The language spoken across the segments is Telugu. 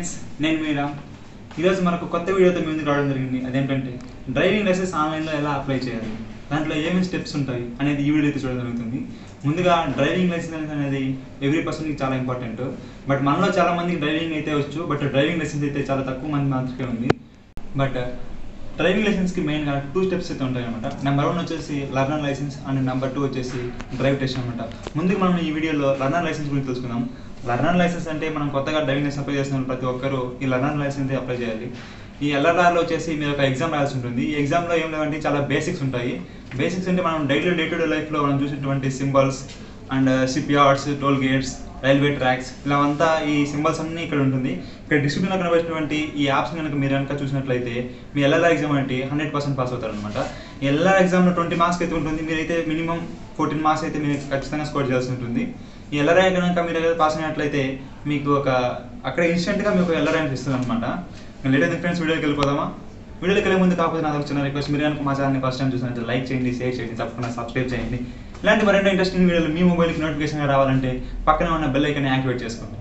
ఫ్రెండ్స్ నేను మీరా ఈరోజు మనకు కొత్త వీడియోతో మీ ముందుకు రావడం జరిగింది అదేంటంటే డ్రైవింగ్ లైసెన్స్ ఆన్లైన్లో ఎలా అప్లై చేయాలి దాంట్లో ఏమేమి స్టెప్స్ ఉంటాయి అనేది ఈ వీడియో అయితే చూడడం జరుగుతుంది ముందుగా డ్రైవింగ్ లైసెన్స్ అనేది ఎవ్రీ పర్సన్కి చాలా ఇంపార్టెంట్ బట్ మనలో చాలా మందికి డ్రైవింగ్ అయితే వచ్చు బట్ డ్రైవింగ్ లైసెన్స్ అయితే చాలా తక్కువ మంది మాత్రమే ఉంది బట్ డ్రైవింగ్ లైసెన్స్కి మెయిన్గా టూ స్టెప్స్ అయితే ఉంటాయి అనమాట నెంబర్ వన్ వచ్చేసి learner licence and number two వచ్చేసి డ్రైవ్ టెస్ట్ అనమాట ముందుకు మనం ఈ వీడియోలో లర్నర్ లైసెన్స్ గురించి తెలుసుకుందాం లర్నర్ లైసెన్స్ అంటే మనం కొత్తగా డ్రైవింగ్ లైసెన్స్ అప్లై చేస్తున్న ప్రతి ఒక్కరూ ఈ లర్నర్ లైసెన్స్ అప్లై చేయాలి ఈ ఎల్ఆర్ఆర్లో వచ్చేసి మీరు ఒక ఎగ్జామ్ రాయాల్సి ఉంటుంది ఈ ఎగ్జామ్లో ఏం లేదంటే చాలా బేసిక్స్ ఉంటాయి బేసిక్స్ అంటే మనం డైలీ డే టు డే లైఫ్లో మనం చూసినటువంటి symbols and CPRs toll gates railway tracks ఇలా అంతా ఈ సింబల్స్ అన్నీ ఇక్కడ ఉంటుంది ఇక్కడ డిస్క్రిప్షన్లో కనబడినటువంటి ఈ యాప్స్ కనుక మీరు కనుక చూసినట్లయితే మీ ఎల్ఆర్ ఎగ్జామ్ అంటే హండ్రెడ్ పర్సెంట్ పాస్ అవుతారు అనమాట ఎల్ఆర్ ఎగ్జామ్లో ట్వంటీ మార్క్స్ అయితే ఉంటుంది మీరైతే మినిమం ఫోర్టీన్ మార్క్స్ అయితే మీరు ఖచ్చితంగా స్కోర్ చేయాల్సి ఉంటుంది ఈ ఎల్ఆర్ కనుక మీరు పాస్ అయినట్లయితే మీకు ఒక అక్కడ ఇన్స్టెంట్గా మీకు ఎల్ఆర్ ర్యాంక్ ఇస్తుంది అనమాట లేట్ అయితే ఫ్రెండ్స్ వీడియోకి వెళ్ళిపోదామా వీడియోకి వెళ్ళే ముందు కాకపోతే నాకు చిన్న రిక్వెస్ట్ మీరు కనుక మా ఛానల్ని ఫస్ట్ టైం చూసినట్టు లైక్ చేయండి షేర్ చేయండి తప్పకుండా సబ్స్క్రైబ్ చేయండి ఇలాంటి మరెన్నో ఇంట్రెస్టింగ్ వీడియోలు మీ మొబైల్కి నోటిఫికేషన్ రావాలంటే పక్కన ఉన్న బెల్ ఐకాన్ యాక్టివేట్ చేసుకోండి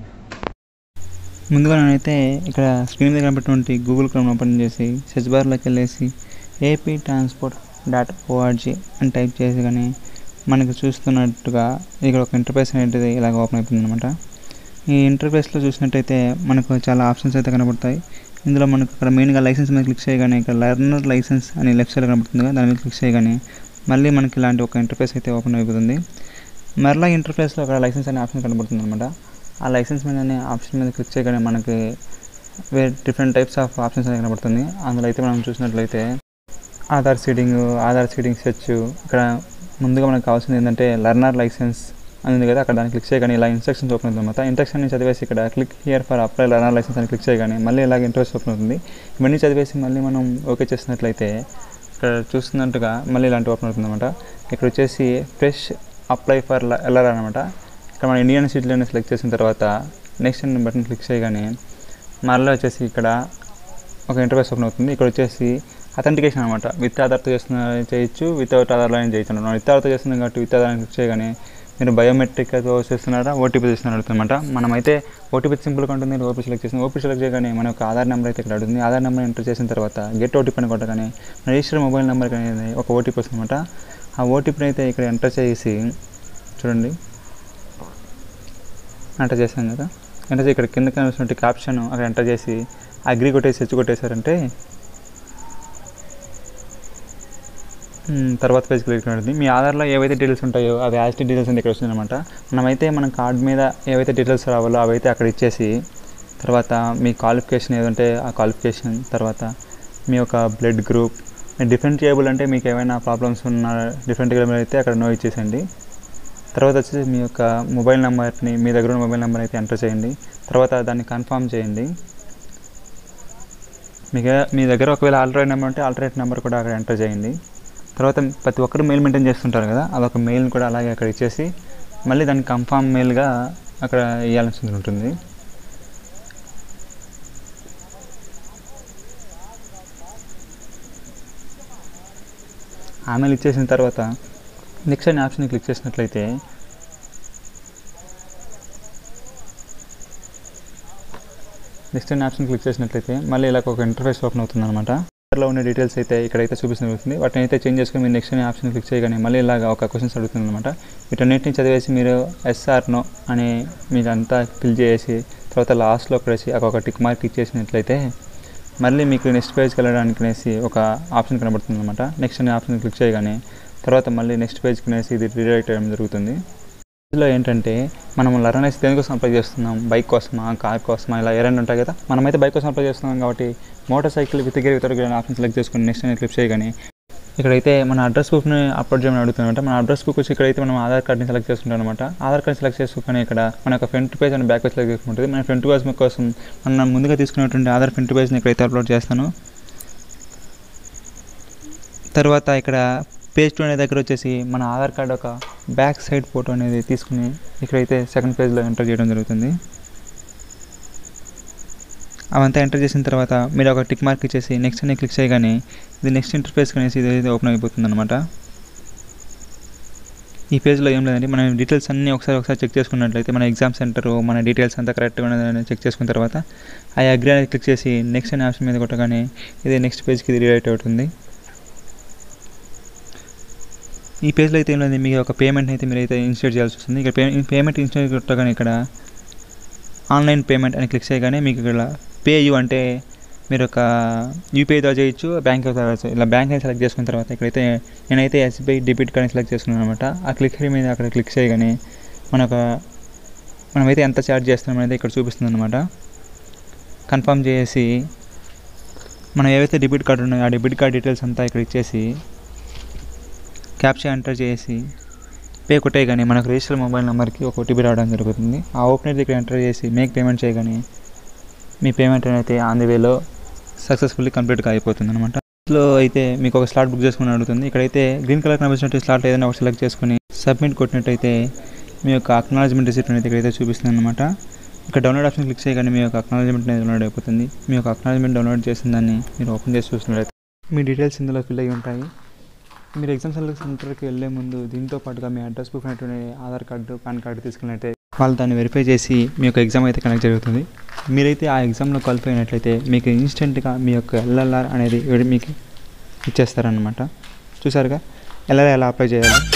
ముందుగా నేనైతే ఇక్కడ స్క్రీన్ మీద కనబడినటువంటి గూగుల్ క్రోమ్ ఓపెన్ చేసి సెర్చ్ బార్లోకి వెళ్ళేసి ఏపీ ట్రాన్స్పోర్ట్ డాట్ ఓఆర్జీ అని టైప్ చేసి కానీ మనకు చూస్తున్నట్టుగా ఇక్కడ ఒక ఇంటర్ఫేస్ అనేది ఇలాగ ఓపెన్ అయిపోయింది అనమాట ఈ ఇంటర్ఫేస్లో చూసినట్టయితే మనకు చాలా ఆప్షన్స్ అయితే కనబడతాయి ఇందులో మనకు ఇక్కడ మెయిన్గా లైసెన్స్ మీద క్లిక్ చేయగానే ఇక్కడ లర్నర్ లైసెన్స్ అని లెఫ్ట్ సైడ్ కనబడుతుంది కదా దాని మీద క్లిక్ చేయగానే మళ్ళీ మనకి ఇలాంటి ఒక ఇంటర్ఫేస్ అయితే ఓపెన్ అయిపోతుంది మరలా ఇంటర్ఫేస్లో అక్కడ లైసెన్స్ అనే ఆప్షన్ కనబడుతుంది అనమాట ఆ లైసెన్స్ మీద ఆప్షన్ మీద క్లిక్ చేయగానే మనకి వేరే డిఫరెంట్ టైప్స్ ఆఫ్ ఆప్షన్స్ అనేది కనబడుతుంది అందులో అయితే మనం చూసినట్లయితే Aadhaar seeding Aadhaar seeding search ఇక్కడ ముందుగా మనకు కావాల్సింది ఏంటంటే లర్నర్ లైసెన్స్ అని ఉంది కదా అక్కడ దాన్ని క్లిక్ చేయగానే ఇలా ఇన్స్ట్రక్షన్స్ ఓపెన్ అవుతుంది అనమాట ఇన్స్ట్రక్షన్ చదివేసి ఇక్కడ click here for apply learner licence అని క్లిక్ చేయగానే మళ్ళీ ఇలాగ ఇంట్రెస్ట్ ఓపెన్ అవుతుంది ఇవన్నీ చదివేసి మళ్ళీ మనం ఓకే చేసినట్లయితే ఇక్కడ చూస్తున్నట్టుగా మళ్ళీ ఇలాంటి ఓపెన్ అవుతుంది అనమాట ఇక్కడ వచ్చేసి ఫ్రెష్ అప్లై ఫర్ ఎల్ఆర్ అనమాట ఇక్కడ మన ఇండియన్ సిటీలోనే సెలెక్ట్ చేసిన తర్వాత నెక్స్ట్ అనే బటన్ క్లిక్ చేయగానే మరలా వచ్చేసి ఇక్కడ ఒక ఇంటర్ఫేస్ ఓపెన్ అవుతుంది ఇక్కడ వచ్చేసి అథెంటికేషన్ అనమాట విత్ ఆధార్తో చేస్తున్న చేయొచ్చు వితౌట్ ఆధార్లో అయినా చేయొచ్చు అనమాట విత్ ఆధార్తో చేస్తున్నాం కాబట్టి విత్ ఆధార్ క్లిక్ చేయగానే మీరు బయోమెట్రిక్తో చేస్తున్నారా ఓటీపీ చేస్తున్నారు అడుగుతుందన్నమాట మనమైతే ఓటీపీ సింపుల్గా ఉంటుంది ఓపీ సెలెక్ట్ చేసిన ఓపీ సెలెక్ట్ చేయగానే మన యొక్క ఆధార్ నెంబర్ అయితే ఇక్కడ అడుగుతుంది ఆధార్ నెంబర్ ఎంటర్ చేసిన తర్వాత గెట్ ఓటీపీ అని కొట్టగానే మన రిజిస్టర్ మొబైల్ నెంబర్ అనేది ఒక ఓటీపీ వస్తుంది అనమాట ఆ ఓటీపీని అయితే ఇక్కడ ఎంటర్ చేసి చూడండి ఎంటర్ చేశాం కదా ఎంటర్ చేసి ఇక్కడ కింద కనిపిస్తున్నట్టు క్యాప్షన్ అక్కడ ఎంటర్ చేసి అగ్రి కొట్టేసి హెచ్చు కొట్టేశారంటే తర్వాత పేజ్కి క్లిక్ ఉంటుంది మీ ఆధార్లో ఏవైతే డీటెయిల్స్ ఉంటాయో అవి యాజిటీ డీటెయిల్స్ అని ఇక్కడ వస్తుందన్నమాట మనమైతే మన కార్డ్ మీద ఏవైతే డీటెయిల్స్ రావాలో అవైతే అక్కడ ఇచ్చేసి తర్వాత మీ క్వాలిఫికేషన్ ఏదంటే ఆ క్వాలిఫికేషన్ తర్వాత మీ యొక్క బ్లడ్ గ్రూప్ డిఫరెంట్ టేబుల్ అంటే మీకు ఏమైనా ప్రాబ్లమ్స్ ఉన్న డిఫరెంట్ టేబుల్ అయితే అక్కడ నో ఇచ్చేసండి తర్వాత వచ్చేసి మీ యొక్క మొబైల్ నెంబర్ని మీ దగ్గర ఉన్న మొబైల్ నెంబర్ అయితే ఎంటర్ చేయండి తర్వాత దాన్ని కన్ఫర్మ్ చేయండి మీకు మీ దగ్గర ఒకవేళ ఆల్టరేట్ నెంబర్ ఉంటే ఆల్టరేట్ నెంబర్ కూడా అక్కడ ఎంటర్ చేయండి తర్వాత ప్రతి ఒక్కరు మెయిల్ మెయింటైన్ చేస్తుంటారు కదా అదొక మెయిల్ని కూడా అలాగే అక్కడ ఇచ్చేసి మళ్ళీ దాన్ని కన్ఫామ్ మెయిల్గా అక్కడ ఇవ్వాల్సి ఉంటుంది ఆ మెయిల్ ఇచ్చేసిన తర్వాత నెక్స్ట్ అనే ఆప్షన్ క్లిక్ చేసినట్లయితే నెక్స్ట్ అనే ఆప్షన్ క్లిక్ చేసినట్లయితే మళ్ళీ ఇలా ఒక ఇంటర్ఫేస్ ఓపెన్ అవుతుంది అనమాట లో ఉన్న డీటెయిల్స్ అయితే ఇక్కడైతే చూపిస్తుంది వాటిని అయితే చేంజ్ చేసుకుని మీరు నెక్స్ట్ అనే ఆప్షన్ క్లిక్ చేయగానే మళ్ళీ ఇలాగ ఒక క్వశ్చన్స్ అడుగుతుంది అనమాట వీటన్నిటిని చదివేసి మీరు ఎస్ఆర్ నో అని మీరు అంతా ఫిల్ చేసి తర్వాత లాస్ట్లో ఒకటి ఒక టిక్ మార్క్ ఇచ్చేసినట్లయితే మళ్ళీ మీకు నెక్స్ట్ పేజ్కి వెళ్ళడానికి అనేసి ఒక ఆప్షన్ కనబడుతుంది అనమాట నెక్స్ట్ అనే ఆప్షన్ క్లిక్ చేయగానే తర్వాత మళ్ళీ నెక్స్ట్ పేజ్కి అనేసి ఇది రీడైరెక్ట్ అయ్యడం జరుగుతుంది ఇందులో ఏంటంటే మనం లర్న్ అయితే దేనికోసం అప్లై చేస్తున్నాం బైక్ కోసమా కార్ కోసమా ఇలా ఏరైనా ఉంటాయి కదా మనమైతే బైక్ కోసం అప్లై చేస్తున్నాం కాబట్టి motor cycle with gear without gear option select చేసుకుని నెక్స్ట్ అనేది క్లిక్ చేయగానే ఇక్కడైతే మన అడ్రస్ బుక్ని అప్లోడ్ చేయమని అడుగుతుందన్నమాట మన అడ్రస్ బుక్ వచ్చి ఇక్కడైతే మనం ఆధార్ కార్డ్ని సెలెక్ట్ చేసుకుంటాం అనమాట ఆధార్ కార్డ్ సెలెక్ట్ చేసుకుని ఇక్కడ మన యొక్క ఫ్రంట్ పేజ్ అని బ్యాక్ పేజ్ సెలెక్ట్ చేసుకుంటుంది మన ఫ్రంట్ పేజ్ కోసం మనం ముందుగా తీసుకున్నటువంటి ఆధార్ ఫ్రంట్ పేజ్ని ఇక్కడైతే అప్లోడ్ చేస్తాను తర్వాత ఇక్కడ పేజ్ టూ అనే దగ్గర వచ్చేసి మన ఆధార్ కార్డ్ ఒక బ్యాక్ సైడ్ ఫోటో అనేది తీసుకుని ఇక్కడైతే సెకండ్ పేజ్లో ఎంటర్ చేయడం జరుగుతుంది అవంతా ఎంటర్ చేసిన తర్వాత మీరు ఒక టిక్ మార్క్ ఇచ్చేసి నెక్స్ట్ అని క్లిక్ చేయగానే ఇది నెక్స్ట్ ఇంటర్ఫేస్ అనేసి ఇది ఓపెన్ అయిపోతుంది అనమాట ఈ పేజ్లో ఏం లేదండి మనం డీటెయిల్స్ అన్నీ ఒకసారి ఒకసారి చెక్ చేసుకున్నట్లయితే మన ఎగ్జామ్ సెంటర్ మన డీటెయిల్స్ అంతా కరెక్ట్గా ఉన్నదని చెక్ చేసుకున్న తర్వాత ఆ అగ్రి అనేది క్లిక్ చేసి నెక్స్ట్ అనే ఆప్షన్ మీద కొట్టగానే ఇది నెక్స్ట్ పేజ్కి ఇది రీడైట్ అవుతుంది ఈ పేజ్లో అయితే ఏం లేదు మీకు ఒక పేమెంట్ అయితే మీరు అయితే ఇన్స్టేట్ చేయాల్సి వస్తుంది ఇక్కడ పే పేమెంట్ ఇన్స్టేట్ కొట్టగానే ఇక్కడ ఆన్లైన్ పేమెంట్ అని క్లిక్ చేయగానే మీకు ఇక్కడ పే యూ అంటే మీరు ఒక యూపీఐ ద్వారా చేయొచ్చు బ్యాంక్ ద్వారా చేయొచ్చు ఇలా బ్యాంక్ అని సెలెక్ట్ చేసుకున్న తర్వాత ఇక్కడైతే నేనైతే ఎస్బీఐ డెబిట్ కార్డ్ సెలెక్ట్ చేసుకున్నాను అనమాట ఆ క్లిక్ మీద అక్కడ క్లిక్ చేయగానే మన ఒక మనమైతే ఎంత ఛార్జ్ చేస్తున్నాం అనేది ఇక్కడ చూపిస్తుంది అనమాట కన్ఫర్మ్ చేసి మనం ఏవైతే డెబిట్ కార్డు ఉన్నాయో ఆ డెబిట్ కార్డ్ డీటెయిల్స్ అంతా ఇక్కడ ఇచ్చేసి క్యాప్చా ఎంటర్ చేసి పే కొట్టేయగానే మనకు రిజిస్టర్ మొబైల్ నెంబర్కి ఒక ఓటీపీ రావడం జరుగుతుంది ఆ ఓపెనర్ ఇక్కడ ఎంటర్ చేసి మేక్ పేమెంట్ చేయగానే మీ పేమెంట్ అయితే ఆన్ ది వేలో సక్సెస్ఫుల్లీ కంప్లీట్గా అయిపోతుంది అనమాట ఇందులో అయితే మీకు ఒక స్లాట్ బుక్ చేసుకుని అడుగుతుంది ఇక్కడైతే గ్రీన్ కలర్ కనిపించినట్టు స్లాట్ ఏదైనా ఒకటి సెలెక్ట్ చేసుకుని సబ్మిట్ కొట్టినట్టయితే మీ యొక్క అక్నాలజ్మెంట్ రిసిప్ట్ అనేది ఇక్కడైతే చూపిస్తుంది అనమాట ఇక్కడ డౌన్లోడ్ ఆప్షన్ క్లిక్ చేయగానే మీ యొక్క అక్నాలజ్మెంట్ అనేది డౌన్లోడ్ అయిపోతుంది మీ యొక్క అక్నాలజ్మెంట్ డౌన్లోడ్ చేసిన దాన్ని మీరు ఓపెన్ చేసి చూసినట్లయితే మీ డీటెయిల్స్ ఇందులో ఫిల్ అయ్యి ఉంటాయి మీరు ఎగ్జామ్ సెంటర్కి వెళ్ళే ముందు దీంతో పాటుగా మీ అడ్రస్ ప్రూఫ్ అయినటువంటి ఆధార్ కార్డు పాన్ కార్డు తీసుకున్నట్లయితే వాళ్ళు దాన్ని వెరిఫై చేసి మీ యొక్క ఎగ్జామ్ అయితే కనెక్ట్ జరుగుతుంది మీరైతే ఆ ఎగ్జామ్లో క్వాలిఫై అయినట్లయితే మీకు ఇన్స్టెంట్గా మీ యొక్క ఎల్ఎల్ఆర్ అనేది మీకు ఇచ్చేస్తారనమాట చూసారుగా ఎల్ఎల్ఆర్ ఎలా అప్లై చేయాలి